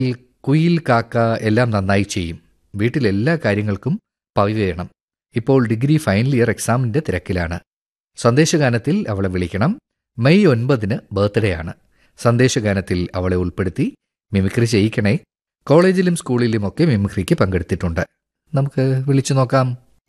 കുയിൽ കാക്ക എല്ലാം നന്നായി ചെയ്യും വീട്ടിലെല്ലാ കാര്യങ്ങൾക്കും പവി വേണം ഇപ്പോൾ ഡിഗ്രി ഫൈനൽ ഇയർ എക്സാമിന്റെ തിരക്കിലാണ് സന്ദേശഗാനത്തിൽ അവളെ വിളിക്കണം മെയ് ഒൻപതിന് ബർത്ത്ഡേ ആണ് സന്ദേശഗാനത്തിൽ അവളെ ഉൾപ്പെടുത്തി മിമിക്രി ചെയ്യിക്കണേ കോളേജിലും സ്കൂളിലും ഒക്കെ മിമിക്രിക്ക് പങ്കെടുത്തിട്ടുണ്ട് നമുക്ക് വിളിച്ചു നോക്കാം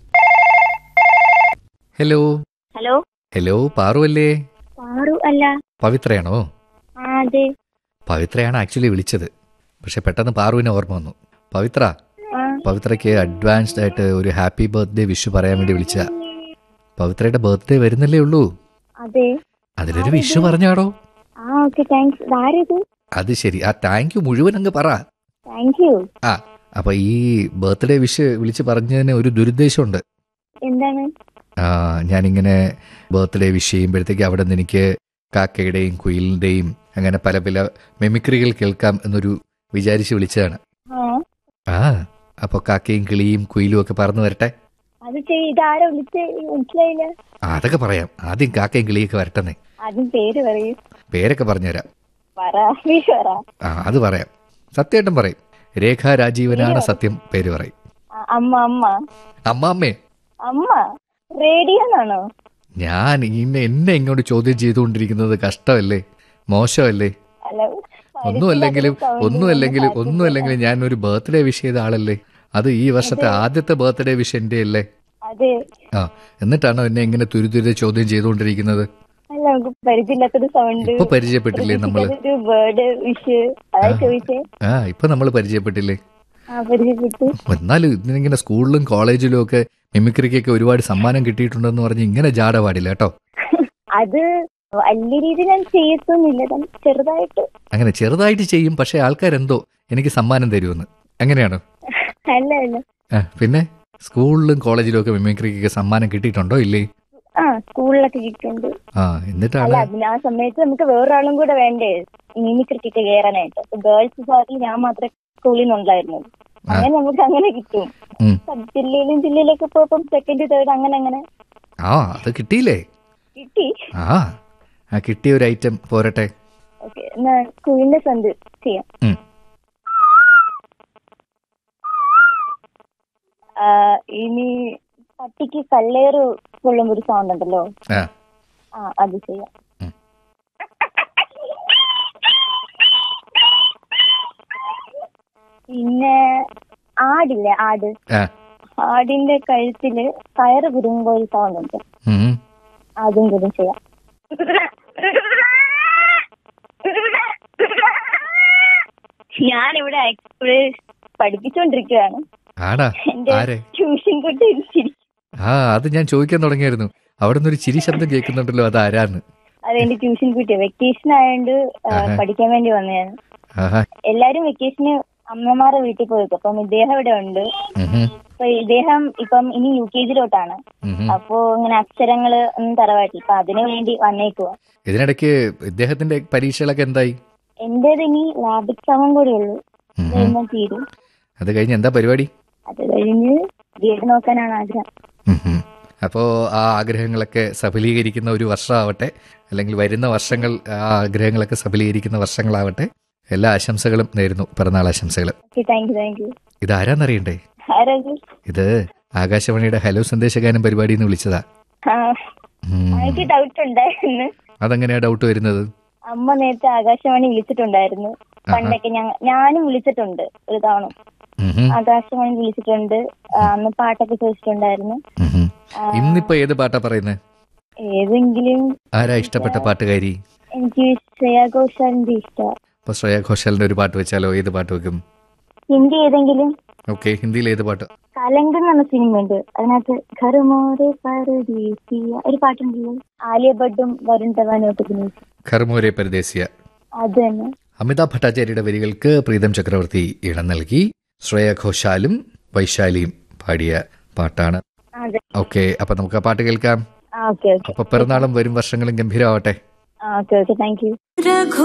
ഹലോ ഹലോ ഹലോ പാറുവല്ലേ പാറു അല്ല പവിത്രയാണോ ആ അതെ പവിത്രയാണ് ആക്ച്വലി വിളിച്ചത് പക്ഷെ പെട്ടെന്ന് പാറുവിനെ ഓർമ്മ വന്നു പവിത്ര ആ പവിത്രയ്ക്ക് അഡ്വാൻസ്ഡ് ആയിട്ട് ഒരു ഹാപ്പി ബർത്ത്ഡേ വിഷ് പറയാൻ വേണ്ടി വിളിച്ച പവിത്രയുടെ ബർത്ത്ഡേ വരുന്നല്ലേ ഉള്ളൂ അതെ അതിലൊരു വിഷ് പറഞ്ഞാടോ ആ ഓക്കെ താങ്ക്സ് ആരിത് അത് ശരി ആ താങ്ക് യു മുഴുവൻ അങ്ങ് പറ താങ്ക് യു ആ അപ്പൊ ഈ ബർത്ത്ഡേ വിഷ് വിളിച്ച് പറഞ്ഞതിന് ഒരു ദുരുദ്ദേശമുണ്ട് എന്താണ് ആ ഞാനിങ്ങനെ ബർത്ത്ഡേ വിഷ് ചെയ്യുമ്പോഴത്തേക്ക് അവിടെ നിന്ന് എനിക്ക് കാക്കയുടെയും കുയിലിന്റെയും അങ്ങനെ പല പല മെമിക്രികൾ കേൾക്കാം എന്നൊരു വിചാരിച്ച് വിളിച്ചതാണ് ആ ആ അപ്പൊ കാക്കയും കിളിയും കുയിലും ഒക്കെ പറന്നു വരട്ടെ അത് ചെയ് ഇതാരാ വിളിച്ചേ മനസ്സിലായില്ല ആ, അതൊക്കെ പറയാം ആദ്യം കാക്കയും കിളിയൊക്കെ വരട്ടെന്നേ ആദ്യം പേര് പറയൂ പേരൊക്കെ പറഞ്ഞുതരാം പറ വിഷ് പറ ആ അത് പറയാം സത്യമായിട്ടും പറയും രേഖ രാജീവനാണ് സത്യം പേര് പറയും ആ, അമ്മ അമ്മ അമ്മാമ്മേ അമ്മ റേഡിയോന്നാണോ ഞാൻ ഇന്നെ എന്നെ ഇങ്ങോട്ട് ചോദ്യം ചെയ്തുകൊണ്ടിരിക്കുന്നത് കഷ്ടമല്ലേ മോശമല്ലേ അല്ല ഒന്നുമല്ലെങ്കിലും sound ഒന്നുമല്ലെങ്കിലും ഒന്നും ഒന്നുമല്ലെങ്കിലും ഞാൻ ഒരു ബർത്ത്ഡേ വിഷ് ചെയ്ത ആളല്ലേ അത് ഈ വർഷത്തെ ആദ്യത്തെ ബർത്ത്ഡേ വിഷ് എന്റെ അല്ലേ അതെ ആ എന്നിട്ടാണോ എന്നെ ഇങ്ങനെ തുരുതുരെ ചോദ്യം ചെയ്തുകൊണ്ടിരിക്കുന്നത് അല്ല നമുക്ക് പരിചയമില്ലാത്തൊരു സൗണ്ട് ഇപ്പൊ പരിചയപ്പെട്ടില്ലേ നമ്മള് ഒരു ബേർഡ് വിഷ് അതാ ചോദിച്ചേ ആ ഇപ്പൊ നമ്മൾ പരിചയപ്പെട്ടില്ലേ ആ പരിചയപ്പെട്ടു എന്നാലും ഇതിനിങ്ങനെ സ്കൂളിലും കോളേജിലും ഒക്കെ മിമിക്രിക്കൊക്കെ ഒരുപാട് സമ്മാനം കിട്ടിയിട്ടുണ്ടെന്ന് പറഞ്ഞ് ഇങ്ങനെ ജാട പാടില്ല കേട്ടോ അത് വലിയ രീതിയിൽ ഞാൻ ചെയ്യത്തൊന്നുമില്ല ഞാൻ ചെറുതായിട്ട് അങ്ങനെ ചെറുതായിട്ട് ചെയ്യും പക്ഷെ ആൾക്കാരെന്തോ എനിക്ക് സമ്മാനം തരുമെന്ന് അങ്ങനെയാണോ അല്ല അല്ല ആ, പിന്നെ സ്കൂളിലും കോളേജിലും ഒക്കെ മിമിക്രിക്കൊക്കെ സമ്മാനം കിട്ടിയിട്ടുണ്ടോ ഇല്ലേ ആ സ്കൂളിലൊക്കെ കിട്ടുന്നുണ്ട് ആ അല്ല എന്നിട്ടാണ് അതിന് ആ സമയത്ത് നമുക്ക് വേറൊരാളും കൂടെ വേണ്ടേ മിമിക്രിക്കൊക്കെ കയറാനായിട്ട് അപ്പൊ ഗേൾസ് സാറിൽ ഞാൻ മാത്രമേ സ്കൂളിൽ നിന്നുണ്ടായിരുന്നുള്ളൂ അങ്ങനെ നമുക്ക് അങ്ങനെ കിട്ടും ഉം. സബ് ജില്ലയിലും ജില്ലയിലൊക്കെ പോയപ്പം സെക്കൻഡ് തേർഡ് അങ്ങനെ അങ്ങനെ ആ അത് കിട്ടിയില്ലേ കിട്ടി ആ ആ കിട്ടിയ ഒരു ഐറ്റം പോരട്ടെ ഓക്കെ എന്നാ സ്കൂളിന്റെ സന്ത് ചെയ്യാം ഉം. ആ, ഇനി പട്ടിക്ക് കല്ലേറ് കൊള്ളുമ്പോ ഒരു സൗണ്ട് ഉണ്ടല്ലോ ആ ആ അത് ചെയ്യാം ഉം. പിന്നെ ആടില്ലേ ആട് ആ ആടിന്റെ കഴുത്തില് കയറ് കുരുങ്ങുമ്പോ ഒരു സൗണ്ട് ഉണ്ട് ഉം. അതും കൂടി ചെയ്യാം ഞാനിവിടെ ആക്ച്വലി പഠിപ്പിച്ചോണ്ടിരിക്കുകയാണ് ആടാ എന്റെ ആരെ ട്യൂഷൻ കുട്ടി ചിരിക്കും ആ അത് ഞാൻ ചോദിക്കാൻ തുടങ്ങിയായിരുന്നു അവിടെ നിന്ന് ഒരു ചിരി ശബ്ദം കേൾക്കുന്നുണ്ടല്ലോ അത് ആരാന്ന് അതെന്റെ ട്യൂഷൻ കുട്ടിയാ വെക്കേഷൻ ആയതുകൊണ്ട് ആ, ആഹാ. പഠിക്കാൻ വേണ്ടി വന്നതാണ് ആഹാ എല്ലാരും വെക്കേഷന് അമ്മമാരെ വീട്ടിൽ പോയിക്കും അപ്പം ഇദ്ദേഹം ഇവിടെ ഉണ്ട് ഉഹും. അപ്പൊ ഇദ്ദേഹം ഇപ്പം ഇനി യു കെ ജിയിലോട്ടാണ് ഉഹും. അപ്പോ ഇങ്ങനെ അക്ഷരങ്ങള് ഒന്നും തറവാട്ടില്ല അപ്പൊ അതിനു വേണ്ടി വന്നേക്കുവാ ഇതിനിടയ്ക്ക് ഇദ്ദേഹത്തിന്റെ പരീക്ഷകളൊക്കെ എന്തായി എന്റേത് ഇനി ലാബ് എക്സാമും കൂടി ഉള്ളൂ ഉഹും. കഴിയുമ്പോൾ തീരും അത് കഴിഞ്ഞ് എന്താ പരിപാടി അത് കഴിഞ്ഞ് വീട് നോക്കാനാണ് ആഗ്രഹം ഉഹും. അപ്പോ ആ ആഗ്രഹങ്ങളൊക്കെ സഫലീകരിക്കുന്ന ഒരു വർഷമാവട്ടെ അല്ലെങ്കിൽ വരുന്ന വർഷങ്ങൾ ആ ആഗ്രഹങ്ങളൊക്കെ സഫലീകരിക്കുന്ന വർഷങ്ങളാവട്ടെ എല്ലാ ആശംസകളും നേരുന്നു പിറന്നാൾ ആശംസകൾ okay thank you thank you ഇത് ആരാന്നറിയണ്ടേ ആരാത് ഇത് ആകാശവാണിയുടെ ഹലോ സന്ദേശഗാനം പരിപാടി എന്ന് വിളിച്ചതാ ആ ഉം. എനിക്ക് ഡൗട്ട് ഉണ്ടായിരുന്നു അതെങ്ങനെയാ ഡൗട്ട് വരുന്നത് അമ്മ നേരത്തെ ആകാശവാണി വിളിച്ചിട്ടുണ്ടായിരുന്നു പണ്ടൊക്കെ ഞങ്ങ ഞാനും വിളിച്ചിട്ടുണ്ട് ഒരു തവണ ഉഹും. ആകാശവാണി വിളിച്ചിട്ടുണ്ട് ആ, അന്ന് പാട്ടൊക്കെ ചോദിച്ചിട്ടുണ്ടായിരുന്നു ഉഹും. ആ, ഇന്നിപ്പോ ഏത് പാട്ടാ പറയുന്നത് ഏതെങ്കിലും ആരാ ഇഷ്ടപ്പെട്ട പാട്ടുകാരി എനിക്ക് ശ്രേയാ ഘോഷാലിന്റെ ഇഷ്ടം അപ്പൊ ശ്രേയ ഘോഷാലിന്റെ ഒരു പാട്ട് വെച്ചാലോ ഏത് പാട്ട് വെക്കും ഹിന്ദി ഏതെങ്കിലും ഓക്കെ ഹിന്ദിയിൽ ഏത് പാട്ട് കലങ്ക് എന്ന് പറഞ്ഞ സിനിമയുണ്ട് അതിനകത്ത് ഘറുമോരെ പരദേശിയ ഒരു പാട്ടുണ്ടല്ലോ ആലിയ ഭട്ടും വരുൺ ധവാനും ഒക്കെ അഭിനയിച്ചു ഖർമോരെ പരദേശിയ അത് തന്നെ അമിതാഭ് ഭട്ടാചാര്യയുടെ വരികൾക്ക് പ്രീതം ചക്രവർത്തി ഇടം നൽകി ശ്രേയ ഘോഷാലും വൈശാലിയും പാടിയ പാട്ടാണ് അതെ ഓക്കെ അപ്പൊ നമുക്ക് ആ പാട്ട് കേൾക്കാം ആ ഓക്കെ ഓക്കെ അപ്പൊ പിറന്നാളും വരും വർഷങ്ങളും ഗംഭീരമാവട്ടെ ആ ഓക്കെ ഓക്കെ താങ്ക് യു